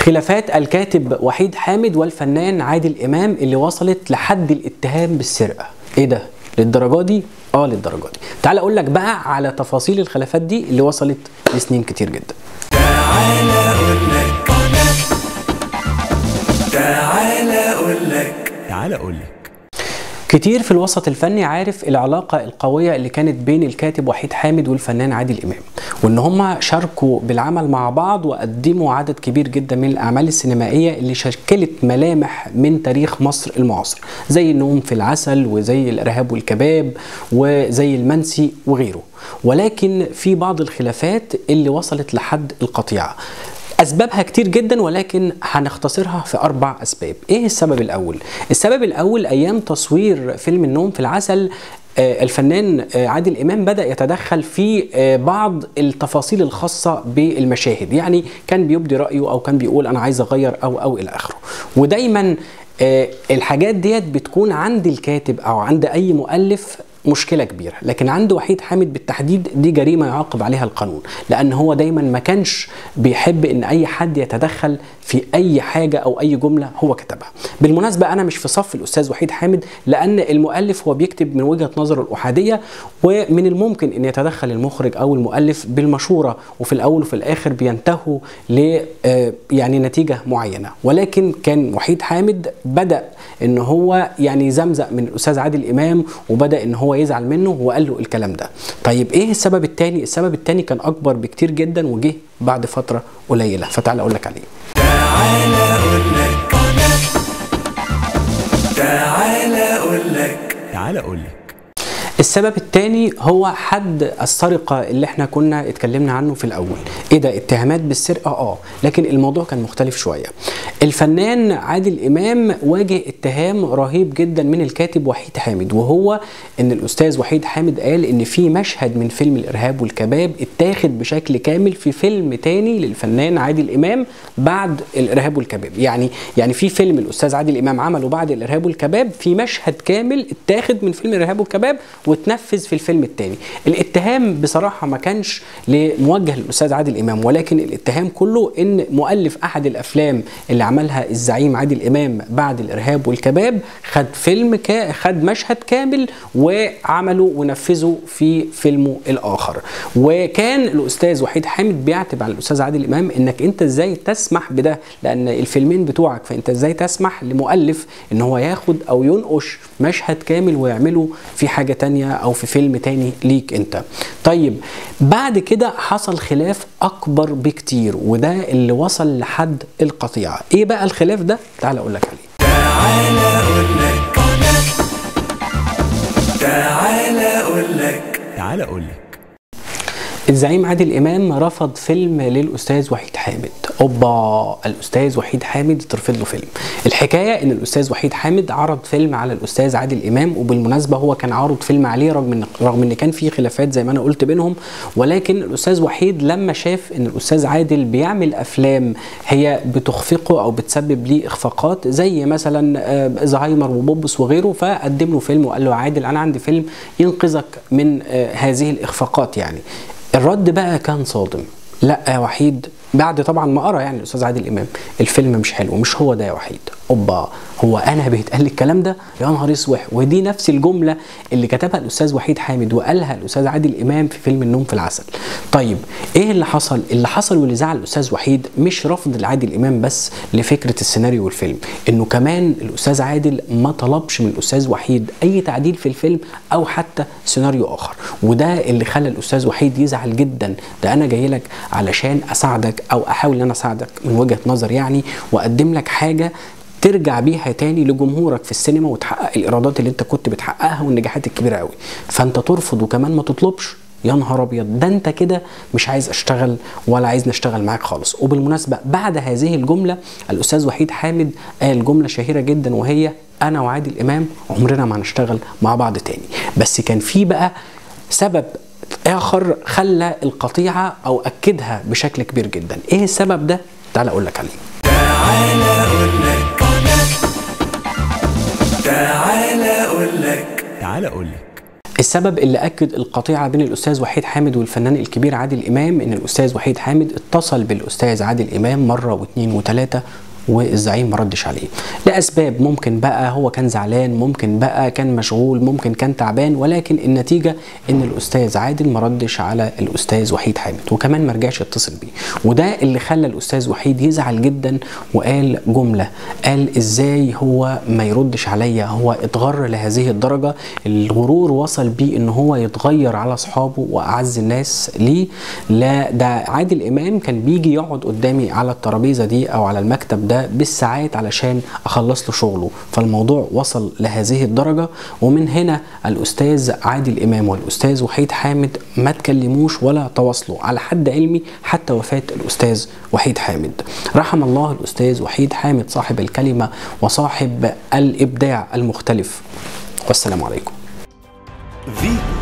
خلافات الكاتب وحيد حامد والفنان عادل امام اللي وصلت لحد الاتهام بالسرقه ايه ده للدرجه دي اه للدرجه دي تعال اقول لك بقى على تفاصيل الخلافات دي اللي وصلت لسنين كتير جدا تعال اقول لك تعال اقول لك تعال اقول لك كتير في الوسط الفني عارف العلاقة القوية اللي كانت بين الكاتب وحيد حامد والفنان عادل إمام وإن هما شاركوا بالعمل مع بعض وقدموا عدد كبير جدا من الأعمال السينمائية اللي شكلت ملامح من تاريخ مصر المعاصر زي النوم في العسل وزي الإرهاب والكباب وزي المنسي وغيره ولكن في بعض الخلافات اللي وصلت لحد القطيعة اسبابها كتير جدا ولكن هنختصرها في اربع اسباب ايه السبب الاول السبب الاول ايام تصوير فيلم النوم في العسل آه، الفنان آه، عادل امام بدا يتدخل في آه، بعض التفاصيل الخاصه بالمشاهد يعني كان بيبدي رايه او كان بيقول انا عايز اغير او او الى اخره ودايما آه، الحاجات ديت بتكون عند الكاتب او عند اي مؤلف مشكلة كبيرة لكن عند وحيد حامد بالتحديد دي جريمة يعاقب عليها القانون لأن هو دايما ما كانش بيحب إن أي حد يتدخل في أي حاجة أو أي جملة هو كتبها بالمناسبة أنا مش في صف الأستاذ وحيد حامد لأن المؤلف هو بيكتب من وجهة نظره الأحادية ومن الممكن أن يتدخل المخرج أو المؤلف بالمشورة وفي الأول وفي الآخر بينتهوا ل آه، يعني نتيجة معينة ولكن كان وحيد حامد بدأ ان هو يعني زمزق من الاستاذ عادل امام وبدا ان هو يزعل منه وقال له الكلام ده طيب ايه السبب الثاني السبب الثاني كان اكبر بكتير جدا وجه بعد فتره قليله فتعال اقول لك عليه تعال اقول لك تعال اقول لك تعال اقول لك السبب الثاني هو حد السرقه اللي احنا كنا اتكلمنا عنه في الاول ايه ده اتهامات بالسرقه اه لكن الموضوع كان مختلف شويه الفنان عادل امام واجه اتهام رهيب جدا من الكاتب وحيد حامد وهو ان الاستاذ وحيد حامد قال ان في مشهد من فيلم الارهاب والكباب اتاخد بشكل كامل في فيلم تاني للفنان عادل امام بعد الارهاب والكباب يعني يعني في فيلم الاستاذ عادل امام عمله بعد الارهاب والكباب في مشهد كامل اتاخد من فيلم الارهاب والكباب واتنفذ في الفيلم التاني الاتهام بصراحه ما كانش موجه للاستاذ عادل امام ولكن الاتهام كله ان مؤلف احد الافلام اللي عملها الزعيم عادل امام بعد الارهاب والكباب خد فيلم كا خد مشهد كامل وعمله ونفذه في فيلمه الاخر وكان الاستاذ وحيد حامد بيعتب على الاستاذ عادل امام انك انت ازاي تسمح بده لان الفيلمين بتوعك فانت ازاي تسمح لمؤلف ان هو ياخد او ينقش مشهد كامل ويعمله في حاجه تانية او في فيلم تاني ليك انت طيب بعد كده حصل خلاف اكبر بكتير وده اللي وصل لحد القطيعه ايه بقى الخلاف ده تعال اقول لك عليه تعال اقول لك تعال اقول لك تعال اقول لك الزعيم عادل امام رفض فيلم للاستاذ وحيد حامد اوبا الاستاذ وحيد حامد ترفض له فيلم الحكايه ان الاستاذ وحيد حامد عرض فيلم على الاستاذ عادل امام وبالمناسبه هو كان عارض فيلم عليه رغم ان رغم ان كان في خلافات زي ما انا قلت بينهم ولكن الاستاذ وحيد لما شاف ان الاستاذ عادل بيعمل افلام هي بتخفقه او بتسبب ليه اخفاقات زي مثلا آه، زهايمر وبوبس وغيره فقدم له فيلم وقال له يا عادل انا عندي فيلم ينقذك من آه، هذه الاخفاقات يعني الرد بقى كان صادم لا يا وحيد بعد طبعا ما قرا يعني الاستاذ عادل امام الفيلم مش حلو مش هو ده يا وحيد اوبا هو انا بيتقال لي الكلام ده يا نهار اسوح ودي نفس الجمله اللي كتبها الاستاذ وحيد حامد وقالها الاستاذ عادل امام في فيلم النوم في العسل طيب ايه اللي حصل اللي حصل واللي زعل الاستاذ وحيد مش رفض لعادل امام بس لفكره السيناريو والفيلم انه كمان الاستاذ عادل ما طلبش من الاستاذ وحيد اي تعديل في الفيلم او حتى سيناريو اخر وده اللي خلى الاستاذ وحيد يزعل جدا ده انا جاي لك علشان اساعدك او احاول ان انا اساعدك من وجهه نظر يعني واقدم لك حاجه ترجع بيها تاني لجمهورك في السينما وتحقق الايرادات اللي انت كنت بتحققها والنجاحات الكبيره قوي فانت ترفض وكمان ما تطلبش يا نهار ابيض ده انت كده مش عايز اشتغل ولا عايز نشتغل معاك خالص وبالمناسبه بعد هذه الجمله الاستاذ وحيد حامد قال جمله شهيره جدا وهي انا وعادل امام عمرنا ما هنشتغل مع بعض تاني بس كان في بقى سبب اخر خلى القطيعه او اكدها بشكل كبير جدا ايه السبب ده تعال اقول لك عليه تعال اقول لك تعال اقول لك تعال اقول لك السبب اللي اكد القطيعه بين الاستاذ وحيد حامد والفنان الكبير عادل امام ان الاستاذ وحيد حامد اتصل بالاستاذ عادل امام مره واثنين وثلاثه والزعيم ما ردش عليه لاسباب ممكن بقى هو كان زعلان ممكن بقى كان مشغول ممكن كان تعبان ولكن النتيجه ان الاستاذ عادل ما ردش على الاستاذ وحيد حامد وكمان ما رجعش يتصل بيه وده اللي خلى الاستاذ وحيد يزعل جدا وقال جمله قال ازاي هو ما يردش عليا هو اتغر لهذه الدرجه الغرور وصل بيه ان هو يتغير على اصحابه واعز الناس ليه لا ده عادل امام كان بيجي يقعد قدامي على الترابيزه دي او على المكتب ده بالساعات علشان اخلص له شغله فالموضوع وصل لهذه الدرجه ومن هنا الاستاذ عادل امام والاستاذ وحيد حامد ما تكلموش ولا تواصلوا على حد علمي حتى وفاه الاستاذ وحيد حامد رحم الله الاستاذ وحيد حامد صاحب الكلمه وصاحب الابداع المختلف والسلام عليكم في